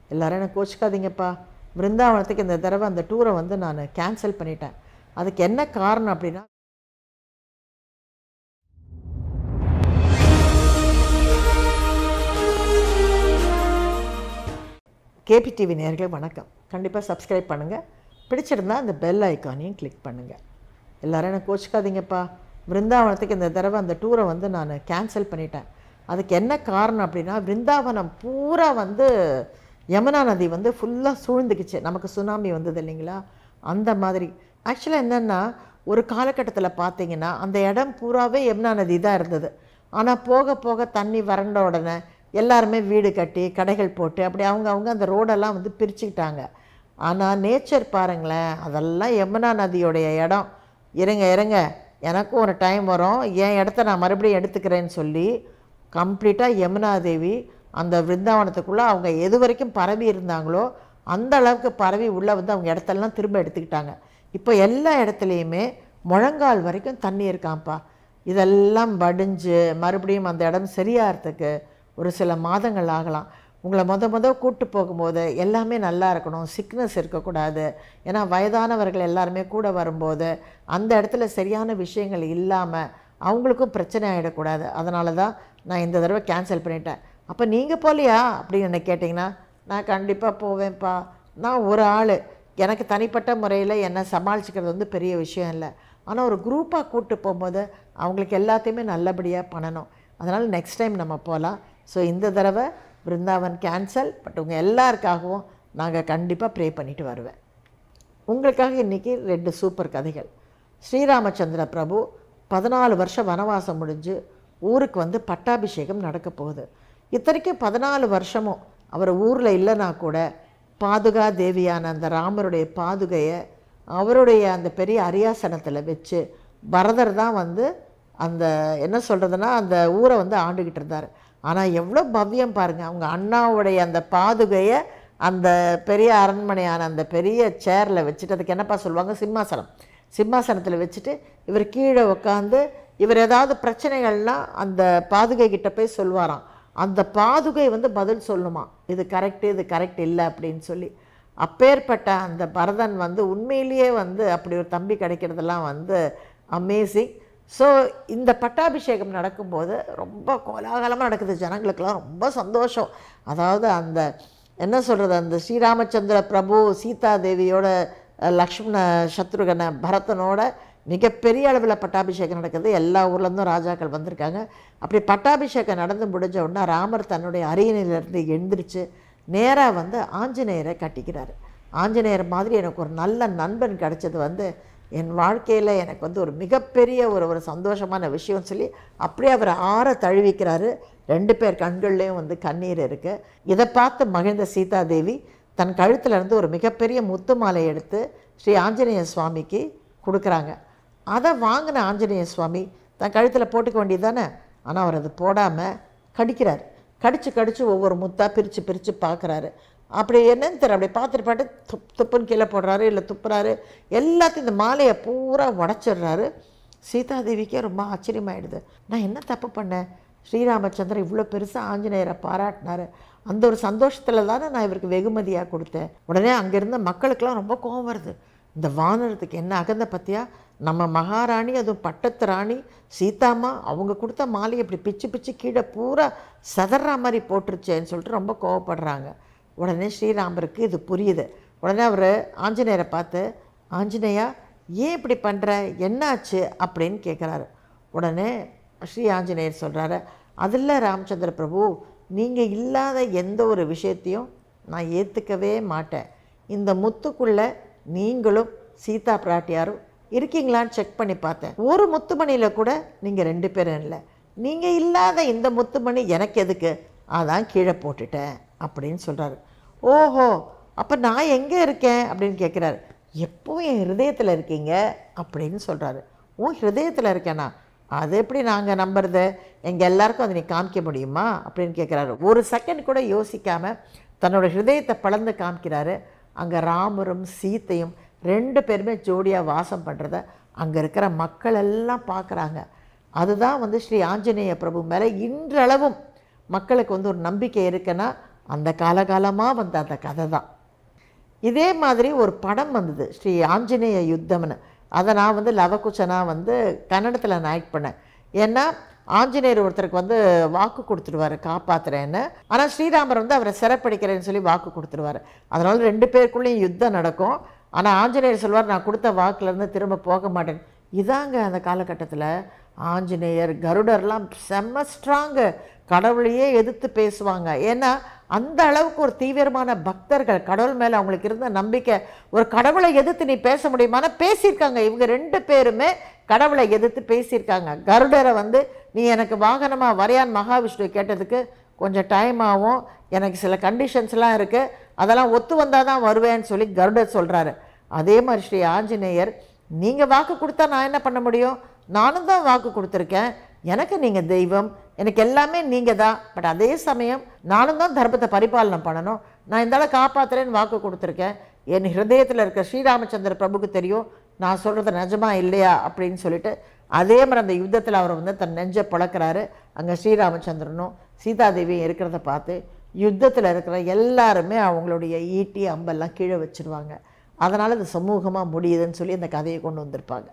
எல்லாரும் எனக்கு கோச்சிக்காதீங்கப்பா பிருந்தாவனத்துக்கு இந்த தடவை அந்த டூரை வந்து நான் கேன்சல் பண்ணிட்டேன் அதுக்கு என்ன காரணம் அப்படின்னா கேபிடிவி நேயர்களே வணக்கம் கண்டிப்பாக சப்ஸ்கிரைப் பண்ணுங்கள் பிடிச்சிருந்தா அந்த பெல் ஐக்கானையும் கிளிக் பண்ணுங்கள் எல்லாரும் எனக்கு கோச்சிக்காதீங்கப்பா பிருந்தாவனத்துக்கு இந்த தடவை அந்த டூரை வந்து நான் கேன்சல் பண்ணிட்டேன் அதுக்கு என்ன காரணம் அப்படின்னா பிருந்தாவனம் பூரா வந்து யமுனா நதி வந்து ஃபுல்லாக சூழ்ந்துக்குச்சு நமக்கு சுனாமி வந்தது இல்லைங்களா அந்த மாதிரி ஆக்சுவலாக என்னென்னா ஒரு காலகட்டத்தில் பார்த்தீங்கன்னா அந்த இடம் பூராவே யமுனா நதி தான் இருந்தது ஆனால் போக போக தண்ணி வறண்ட உடனே எல்லாருமே வீடு கட்டி கடைகள் போட்டு அப்படி அவங்க அவங்க அந்த ரோடெல்லாம் வந்து பிரிச்சுக்கிட்டாங்க ஆனால் நேச்சர் பாருங்களேன் அதெல்லாம் யமுனா நதியோடைய இடம் இருங்க இருங்க எனக்கும் ஒரு டைம் வரும் என் இடத்த நான் மறுபடியும் எடுத்துக்கிறேன்னு சொல்லி கம்ப்ளீட்டாக யமுனா தேவி அந்த விருந்தாவனத்துக்குள்ளே அவங்க எது வரைக்கும் பரவி இருந்தாங்களோ அந்த அளவுக்கு பரவி உள்ளே வந்து அவங்க இடத்தெல்லாம் திரும்ப எடுத்துக்கிட்டாங்க இப்போ எல்லா இடத்துலையுமே முழங்கால் வரைக்கும் தண்ணி இருக்காம்ப்பா இதெல்லாம் வடிஞ்சு மறுபடியும் அந்த இடம் சரியாகிறதுக்கு ஒரு சில மாதங்கள் ஆகலாம் உங்களை முத முத கூட்டு போகும்போது எல்லாமே நல்லா இருக்கணும் சிக்னஸ் இருக்கக்கூடாது ஏன்னா வயதானவர்கள் எல்லாருமே கூட வரும்போது அந்த இடத்துல சரியான விஷயங்கள் இல்லாமல் அவங்களுக்கும் பிரச்சனை ஆகிடக்கூடாது அதனால தான் நான் இந்த தடவை கேன்சல் பண்ணிட்டேன் அப்போ நீங்கள் போகலையா அப்படின்னு என்ன கேட்டிங்கன்னா நான் கண்டிப்பாக போவேன்ப்பா நான் ஒரு ஆள் எனக்கு தனிப்பட்ட முறையில் என்னை சமாளிச்சுக்கிறது வந்து பெரிய விஷயம் இல்லை ஆனால் ஒரு குரூப்பாக கூட்டு போகும்போது அவங்களுக்கு எல்லாத்தையுமே நல்லபடியாக பண்ணணும் அதனால் நெக்ஸ்ட் டைம் நம்ம போகலாம் ஸோ இந்த தடவை பிருந்தாவன் கேன்சல் பட் உங்கள் எல்லாருக்காகவும் நாங்கள் கண்டிப்பாக ப்ரே பண்ணிட்டு வருவேன் உங்களுக்காக இன்றைக்கி ரெண்டு சூப்பர் கதைகள் ஸ்ரீராமச்சந்திர பிரபு பதினாலு வருஷம் வனவாசம் முடிஞ்சு ஊருக்கு வந்து பட்டாபிஷேகம் நடக்க போகுது இத்தனைக்கும் பதினாலு வருஷமும் அவர் ஊரில் இல்லைனா கூட பாதுகா தேவியான அந்த ராமருடைய பாதுகையை அவருடைய அந்த பெரிய அரியாசனத்தில் வச்சு பரதர் தான் வந்து அந்த என்ன சொல்கிறதுனா அந்த ஊரை வந்து ஆண்டுக்கிட்டு இருந்தார் ஆனால் எவ்வளோ பவ்யம் பாருங்கள் அவங்க அண்ணாவுடைய அந்த பாதுகையை அந்த பெரிய அரண்மனையான அந்த பெரிய சேரில் வச்சுட்டு அதுக்கு என்னப்பா சொல்லுவாங்க சிம்மாசனம் சிம்மாசனத்தில் வச்சுட்டு இவர் கீழே உட்காந்து இவர் ஏதாவது பிரச்சனைகள்னால் அந்த பாதுகை கிட்ட போய் சொல்வாராம் அந்த பாதுகை வந்து பதில் சொல்லுமா இது கரெக்டு இது கரெக்ட் இல்லை அப்படின்னு சொல்லி அப்பேற்பட்ட அந்த பரதன் வந்து உண்மையிலேயே வந்து அப்படி ஒரு தம்பி கிடைக்கிறதெல்லாம் வந்து அமேசிங் ஸோ இந்த பட்டாபிஷேகம் நடக்கும்போது ரொம்ப கோலாகலமாக நடக்குது ஜனங்களுக்கெல்லாம் ரொம்ப சந்தோஷம் அதாவது அந்த என்ன சொல்கிறது அந்த ஸ்ரீராமச்சந்திர பிரபு சீதா தேவியோட அஹ், லக்ஷ்மண சத்ருகன பரதனோட மிகப்பெரிய அளவில் பட்டாபிஷேகம் நடக்குது எல்லா ஊர்லேருந்தும் ராஜாக்கள் வந்திருக்காங்க அப்படி பட்டாபிஷேகம் நடந்து முடிஞ்ச உடனே ராமர் தன்னுடைய அரியணையிலேருந்து எழுந்திரிச்சு நேராக வந்து ஆஞ்சநேயரை கட்டிக்கிறாரு ஆஞ்சநேயர் மாதிரி எனக்கு ஒரு நல்ல நண்பன் கிடைச்சது வந்து என் வாழ்க்கையில் எனக்கு வந்து ஒரு மிகப்பெரிய ஒரு ஒரு சந்தோஷமான விஷயம் சொல்லி அப்படியே அவர் ஆற தழுவிக்கிறாரு ரெண்டு பேர் கண்கள்லேயும் வந்து கண்ணீர் இருக்குது இதை பார்த்து மகிழ்ந்த சீதாதேவி தன் கழுத்துல இருந்து ஒரு மிகப்பெரிய முத்து மாலை எடுத்து ஸ்ரீ ஆஞ்சநேய சுவாமிக்கு கொடுக்குறாங்க அதை வாங்கின ஆஞ்சநேய சுவாமி தன் கழுத்தில் போட்டுக்க வேண்டியது தானே ஆனால் அவர் அது போடாமல் கடிக்கிறார் கடிச்சு கடிச்சு ஒவ்வொரு முத்தாக பிரித்து பிரித்து பார்க்குறாரு அப்படி என்னன்னு தெரியல அப்படி பார்த்துட்டு பாட்டு துப் துப்புன்னு கீழே போடுறாரு இல்லை துப்புறாரு எல்லாத்தையும் இந்த மாலையை பூரா உடச்சிடுறாரு சீதாதேவிக்கே ரொம்ப ஆச்சரியமாயிடுது நான் என்ன தப்பு பண்ணேன் ஸ்ரீராமச்சந்திரன் இவ்வளோ பெருசாக ஆஞ்சநேயரை பாராட்டினாரு அந்த ஒரு சந்தோஷத்தில் தானே நான் இவருக்கு வெகுமதியாக கொடுத்தேன் உடனே அங்கே இருந்த மக்களுக்கெல்லாம் ரொம்ப கோவம் வருது இந்த வானரத்துக்கு என்ன அகந்த பத்தியா நம்ம மகாராணி அதுவும் பட்டத்து ராணி சீதாம்மா அவங்க கொடுத்த மாலையை இப்படி பிச்சு பிச்சு கீழே பூரா சதறா மாதிரி போட்டுருச்சேன்னு சொல்லிட்டு ரொம்ப கோவப்படுறாங்க உடனே ஸ்ரீராமருக்கு இது புரியுது உடனே அவர் ஆஞ்சநேயரை பார்த்து ஆஞ்சநேயா ஏன் இப்படி பண்ணுற என்னாச்சு அப்படின்னு கேட்குறாரு உடனே ஸ்ரீ ஆஞ்சநேயர் சொல்கிறாரு அதில் ராமச்சந்திர பிரபு நீங்கள் இல்லாத எந்த ஒரு விஷயத்தையும் நான் ஏற்றுக்கவே மாட்டேன் இந்த முத்துக்குள்ளே நீங்களும் சீதா பிராட்டியாரும் இருக்கீங்களான்னு செக் பண்ணி பார்த்தேன் ஒரு முத்துமணியில் கூட நீங்கள் ரெண்டு பேரும் இல்லை நீங்கள் இல்லாத இந்த முத்துமணி எனக்கு எதுக்கு அதான் கீழே போட்டுட்டேன் அப்படின்னு சொல்கிறாரு ஓஹோ அப்போ நான் எங்கே இருக்கேன் அப்படின்னு கேட்குறாரு எப்பவும் என் ஹிருதயத்தில் இருக்கீங்க அப்படின்னு சொல்கிறாரு உன் ஹிருதயத்தில் இருக்கேனா அது எப்படி நாங்கள் நம்புறது எங்கள் எல்லாருக்கும் அதை நீ காமிக்க முடியுமா அப்படின்னு கேட்குறாரு ஒரு செகண்ட் கூட யோசிக்காமல் தன்னோட ஹிருதயத்தை பிளந்து காமிக்கிறாரு அங்கே ராமரும் சீத்தையும் ரெண்டு பேருமே ஜோடியாக வாசம் பண்ணுறத அங்கே இருக்கிற மக்கள் எல்லாம் பார்க்குறாங்க அதுதான் வந்து ஸ்ரீ ஆஞ்சநேய பிரபு மேலே இன்றளவும் மக்களுக்கு வந்து ஒரு நம்பிக்கை இருக்குன்னா அந்த காலகாலமாக வந்த அந்த கதை தான் இதே மாதிரி ஒரு படம் வந்தது ஸ்ரீ ஆஞ்சநேய யுத்தம்னு அதை நான் வந்து லவகுச்சனா வந்து கன்னடத்தில் நான் ஆக்ட் பண்ணேன் ஏன்னா ஆஞ்சநேயர் ஒருத்தருக்கு வந்து வாக்கு கொடுத்துருவாரு காப்பாத்துறேன்னு ஆனால் ஸ்ரீராமர் வந்து அவரை சிறைப்பிடிக்கிறேன்னு சொல்லி வாக்கு கொடுத்துருவாரு அதனால ரெண்டு பேருக்குள்ளேயும் யுத்தம் நடக்கும் ஆனால் ஆஞ்சநேயர் சொல்வார் நான் கொடுத்த வாக்குலேருந்து திரும்ப போக மாட்டேன் இதாங்க அந்த காலகட்டத்தில் ஆஞ்சநேயர் கருடர்லாம் செம்ம ஸ்ட்ராங்கு கடவுளையே எதிர்த்து பேசுவாங்க ஏன்னா அந்த அளவுக்கு ஒரு தீவிரமான பக்தர்கள் கடவுள் மேலே அவங்களுக்கு இருந்த நம்பிக்கை ஒரு கடவுளை எதிர்த்து நீ பேச முடியுமானா பேசியிருக்காங்க இவங்க ரெண்டு பேருமே கடவுளை எதிர்த்து பேசியிருக்காங்க கருடரை வந்து நீ எனக்கு வாகனமாக வரையான் மகாவிஷ்ணு கேட்டதுக்கு கொஞ்சம் டைம் ஆகும் எனக்கு சில கண்டிஷன்ஸ்லாம் இருக்குது அதெல்லாம் ஒத்து வந்தால் தான் வருவேன்னு சொல்லி கருடர் சொல்கிறாரு அதே மாதிரி ஸ்ரீ ஆஞ்சநேயர் நீங்கள் வாக்கு கொடுத்தா நான் என்ன பண்ண முடியும் நானும் தான் வாக்கு கொடுத்துருக்கேன் எனக்கு நீங்கள் தெய்வம் எனக்கு எல்லாமே நீங்கள் தான் பட் அதே சமயம் நானும் தான் தர்மத்தை பரிபாலனை பண்ணணும் நான் இந்த ஆளை காப்பாற்றுறேன்னு வாக்கு கொடுத்துருக்கேன் என் ஹிருதயத்தில் இருக்க ஸ்ரீராமச்சந்திர பிரபுக்கு தெரியும் நான் சொல்கிறது நிஜமா இல்லையா அப்படின்னு சொல்லிட்டு அதே மாதிரி அந்த யுத்தத்தில் அவர் வந்து தன் நெஞ்சை பழக்கிறாரு அங்கே ஸ்ரீராமச்சந்திரனும் சீதாதேவியும் இருக்கிறத பார்த்து யுத்தத்தில் இருக்கிற எல்லாருமே அவங்களுடைய ஈட்டி அம்பெல்லாம் கீழே வச்சிருவாங்க அதனால் இது சமூகமாக முடியுதுன்னு சொல்லி அந்த கதையை கொண்டு வந்திருப்பாங்க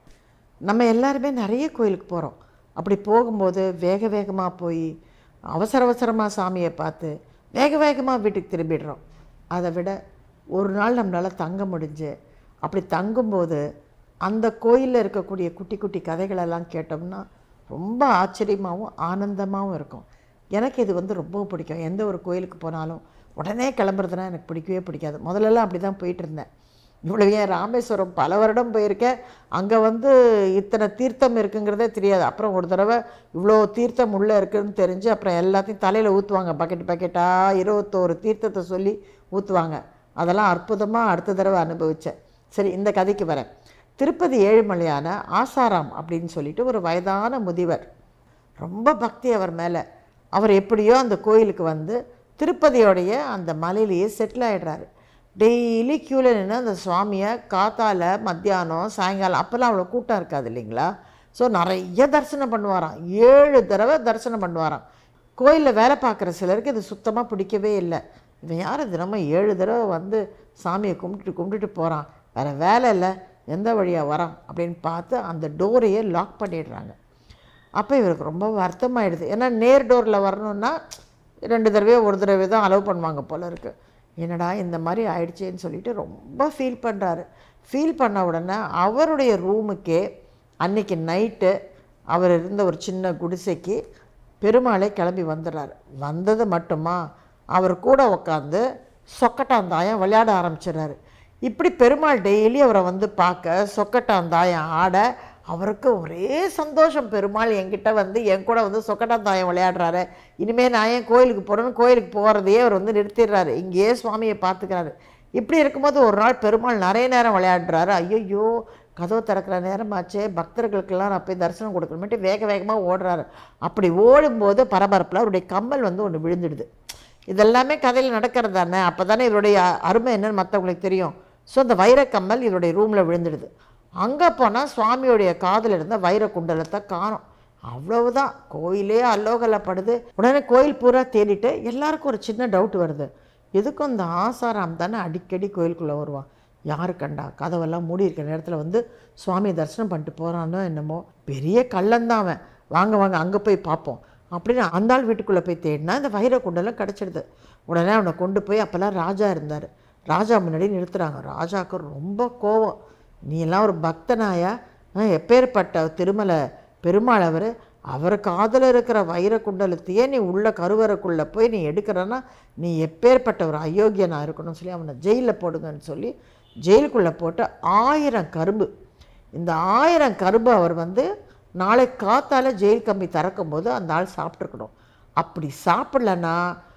நம்ம எல்லாருமே நிறைய கோயிலுக்கு போகிறோம் அப்படி போகும்போது வேக வேகமாக போய் அவசர அவசரமாக சாமியை பார்த்து வேக வேகமாக வீட்டுக்கு திரும்பிடுறோம் அதை விட ஒரு நாள் நம்மளால் தங்க முடிஞ்சு அப்படி தங்கும்போது அந்த கோயிலில் இருக்கக்கூடிய குட்டி குட்டி கதைகளெல்லாம் கேட்டோம்னா ரொம்ப ஆச்சரியமாகவும் ஆனந்தமாகவும் இருக்கும் எனக்கு இது வந்து ரொம்ப பிடிக்கும் எந்த ஒரு கோயிலுக்கு போனாலும் உடனே கிளம்புறதுனா எனக்கு பிடிக்கவே பிடிக்காது முதல்லலாம் அப்படி தான் போயிட்டு இருந்தேன் இவ்வளவு ஏன் ராமேஸ்வரம் பல வருடம் போயிருக்கேன் அங்கே வந்து இத்தனை தீர்த்தம் இருக்குங்கிறதே தெரியாது அப்புறம் ஒரு தடவை இவ்வளோ தீர்த்தம் உள்ளே இருக்குன்னு தெரிஞ்சு அப்புறம் எல்லாத்தையும் தலையில் ஊற்றுவாங்க பக்கெட் பக்கெட்டாக இருபத்தோரு தீர்த்தத்தை சொல்லி ஊற்றுவாங்க அதெல்லாம் அற்புதமாக அடுத்த தடவை அனுபவித்தேன் சரி இந்த கதைக்கு வரேன் திருப்பதி ஏழுமலையான ஆசாராம் அப்படின்னு சொல்லிட்டு ஒரு வயதான முதிவர் ரொம்ப பக்தி அவர் மேலே அவர் எப்படியோ அந்த கோயிலுக்கு வந்து திருப்பதியோடைய அந்த மலையிலேயே செட்டில் ஆகிடுறாரு டெய்லி க்யூவில் நின்று அந்த சுவாமியை காத்தால மத்தியானம் சாயங்காலம் அப்போல்லாம் அவ்வளோ கூட்டம் இருக்காது இல்லைங்களா ஸோ நிறைய தரிசனம் பண்ணுவாராம் ஏழு தடவை தரிசனம் பண்ணுவாராம் கோயிலில் வேலை பார்க்குற சிலருக்கு இது சுத்தமாக பிடிக்கவே இல்லை இவன் யார் தினமும் ஏழு தடவை வந்து சாமியை கும்பிட்டுட்டு கும்பிட்டுட்டு போகிறான் வேறு வேலை இல்லை எந்த வழியாக வரான் அப்படின்னு பார்த்து அந்த டோரையே லாக் பண்ணிடுறாங்க அப்போ இவருக்கு ரொம்ப வருத்தமாயிடுது ஏன்னா நேர் டோரில் வரணுன்னா ரெண்டு தடவையோ ஒரு தடவை தான் அலோவ் பண்ணுவாங்க போல இருக்கு என்னடா இந்த மாதிரி ஆயிடுச்சேன்னு சொல்லிட்டு ரொம்ப ஃபீல் பண்ணுறாரு ஃபீல் பண்ண உடனே அவருடைய ரூமுக்கே அன்னைக்கு நைட்டு அவர் இருந்த ஒரு சின்ன குடிசைக்கு பெருமாளே கிளம்பி வந்துடுறாரு வந்தது மட்டுமா அவர் கூட உட்காந்து சொக்கட்டாந்தாயம் விளையாட ஆரம்பிச்சிடுறாரு இப்படி பெருமாள் டெய்லி அவரை வந்து பார்க்க சொக்கட்டாந்தாயம் ஆட அவருக்கு ஒரே சந்தோஷம் பெருமாள் என்கிட்ட வந்து என் கூட வந்து சொக்கட்டாந்தாயம் விளையாடுறாரு இனிமேல் நான் ஏன் கோயிலுக்கு போகிறேன்னு கோயிலுக்கு போகிறதையே அவர் வந்து நிறுத்திடுறாரு இங்கேயே சுவாமியை பார்த்துக்கிறாரு இப்படி இருக்கும்போது ஒரு நாள் பெருமாள் நிறைய நேரம் விளையாடுறாரு ஐயோ கதவு திறக்கிற நேரமாச்சே பக்தர்களுக்கெல்லாம் நான் போய் தரிசனம் கொடுக்கணுமேட்டு வேக வேகமாக ஓடுறாரு அப்படி ஓடும்போது பரபரப்பில் அவருடைய கம்மல் வந்து ஒன்று விழுந்துடுது இதெல்லாமே கதையில் நடக்கிறது தானே அப்போ தானே இவருடைய அருமை என்னன்னு மற்றவங்களுக்கு தெரியும் ஸோ அந்த வைரக்கம்மல் இவருடைய ரூமில் விழுந்துடுது அங்கே போனால் சுவாமியுடைய காதில் இருந்த வைர குண்டலத்தை காணும் அவ்வளவுதான் கோயிலே அல்லோகலப்படுது உடனே கோயில் பூரா தேடிட்டு எல்லாருக்கும் ஒரு சின்ன டவுட் வருது எதுக்கும் இந்த ஆசாராம் தானே அடிக்கடி கோயிலுக்குள்ளே வருவான் யாரு கண்டா கதவெல்லாம் மூடி இருக்கிற நேரத்தில் வந்து சுவாமி தரிசனம் பண்ணிட்டு போகிறானோ என்னமோ பெரிய கள்ளந்தான் அவன் வாங்க வாங்க அங்கே போய் பார்ப்போம் அப்படின்னு அந்த ஆள் வீட்டுக்குள்ளே போய் தேடினா இந்த வைர குண்டலம் கிடச்சிடுது உடனே அவனை கொண்டு போய் அப்போல்லாம் ராஜா இருந்தார் ராஜா முன்னாடி நிறுத்துறாங்க ராஜாவுக்கு ரொம்ப கோவம் நீ எல்லாம் ஒரு பக்தனாயா ஆ, எப்பேற்பட்ட திருமலை பெருமாள் அவர் அவர் காதில் இருக்கிற வைர குண்டலத்தையே நீ உள்ள கருவறைக்குள்ளே போய் நீ எடுக்கிறன்னா நீ எப்பேற்பட்ட ஒரு அயோக்கியனா இருக்கணும்னு சொல்லி அவனை ஜெயிலில் போடுங்கன்னு சொல்லி ஜெயிலுக்குள்ளே போட்டு ஆயிரம் கரும்பு இந்த ஆயிரம் கரும்பு அவர் வந்து நாளை காத்தால ஜெயில் கம்பி திறக்கும்போது அந்த ஆள் சாப்பிட்ருக்கணும் அப்படி சாப்பிடலன்னா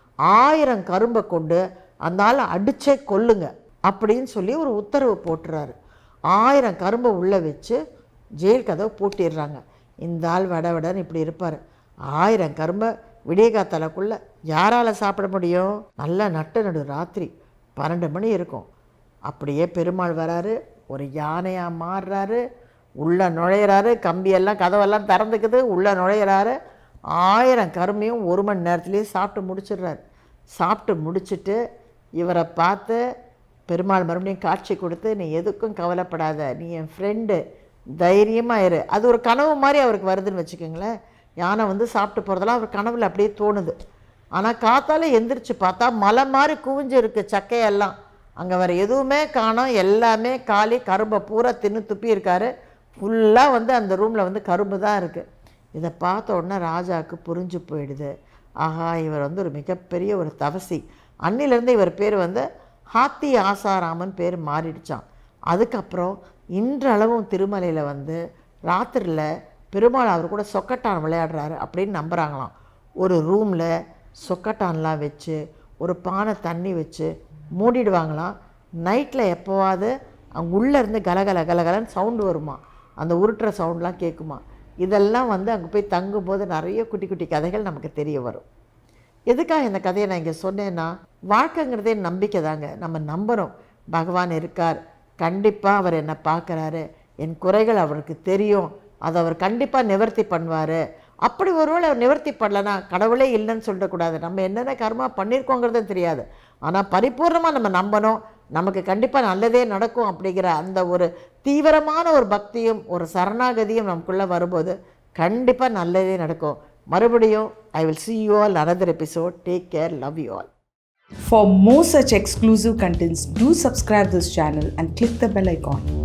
ஆயிரம் கரும்பை கொண்டு அந்த ஆளை அடிச்சே கொல்லுங்க அப்படின்னு சொல்லி ஒரு உத்தரவு போட்டுறாரு ஆயிரம் கரும்பை உள்ளே வச்சு ஜெயில் கதவை பூட்டிடுறாங்க இந்த ஆள் வட வடன்னு இப்படி இருப்பார் ஆயிரம் கரும்பை விடிய காத்தாலக்குள்ளே யாரால் சாப்பிட முடியும் நல்லா நட்டு நடு ராத்திரி பன்னெண்டு மணி இருக்கும் அப்படியே பெருமாள் வராரு ஒரு யானையாக மாறுறாரு உள்ளே நுழையிறாரு கம்பியெல்லாம் கதவெல்லாம் திறந்துக்குது உள்ளே நுழையிறாரு ஆயிரம் கருமையும் ஒரு மணி நேரத்துலேயே சாப்பிட்டு முடிச்சிடுறாரு சாப்பிட்டு முடிச்சிட்டு இவரை பார்த்து பெருமாள் மறுபடியும் காட்சி கொடுத்து நீ எதுக்கும் கவலைப்படாத நீ என் ஃப்ரெண்டு தைரியமாக இரு அது ஒரு கனவு மாதிரி அவருக்கு வருதுன்னு வச்சுக்கோங்களேன் யானை வந்து சாப்பிட்டு போகிறதெல்லாம் அவர் கனவில் அப்படியே தோணுது ஆனால் காத்தால எந்திரிச்சு பார்த்தா மலை மாதிரி குவிஞ்சு இருக்கு சக்கையெல்லாம் அங்கே வேறு எதுவுமே காணோம் எல்லாமே காலி கரும்பை பூரா தின்னு துப்பி இருக்காரு ஃபுல்லாக வந்து அந்த ரூமில் வந்து கரும்பு தான் இருக்குது இதை பார்த்த உடனே ராஜாவுக்கு புரிஞ்சு போயிடுது ஆஹா இவர் வந்து ஒரு மிகப்பெரிய ஒரு தவசி அன்னிலேருந்து இவர் பேர் வந்து ஹாத்தி ஆசாராமன் பேர் மாறிடுச்சான் அதுக்கப்புறம் இன்றளவும் திருமலையில் வந்து ராத்திரியில் பெருமாள் அவர் கூட சொக்கட்டான் விளையாடுறாரு அப்படின்னு நம்புகிறாங்களாம் ஒரு ரூமில் சொக்கட்டான்லாம் வச்சு ஒரு பானை தண்ணி வச்சு மூடிடுவாங்களாம் நைட்டில் எப்போவாது அங்கே உள்ளே இருந்து கலகல கலகலன்னு சவுண்டு வருமா அந்த உருட்டுற சவுண்ட்லாம் கேட்குமா இதெல்லாம் வந்து அங்கே போய் தங்கும்போது நிறைய குட்டி குட்டி கதைகள் நமக்கு தெரிய வரும் எதுக்காக இந்த கதையை நான் இங்கே சொன்னேன்னா வாழ்க்கைங்கிறதே நம்பிக்கை தாங்க நம்ம நம்புகிறோம் பகவான் இருக்கார் கண்டிப்பாக அவர் என்னை பார்க்குறாரு என் குறைகள் அவருக்கு தெரியும் அதை அவர் கண்டிப்பாக நிவர்த்தி பண்ணுவார் அப்படி ஒருவேளை அவர் நிவர்த்தி பண்ணலனா கடவுளே இல்லைன்னு சொல்லிடக்கூடாது நம்ம என்னென்ன கர்மா பண்ணியிருக்கோங்கிறது தெரியாது ஆனால் பரிபூர்ணமாக நம்ம நம்பணும் நமக்கு கண்டிப்பாக நல்லதே நடக்கும் அப்படிங்கிற அந்த ஒரு தீவிரமான ஒரு பக்தியும் ஒரு சரணாகதியும் நமக்குள்ளே வரும்போது கண்டிப்பாக நல்லதே நடக்கும் மறுபடியும் I will see you all another episode take care love you all For more such exclusive contents, do subscribe this channel and click the bell icon.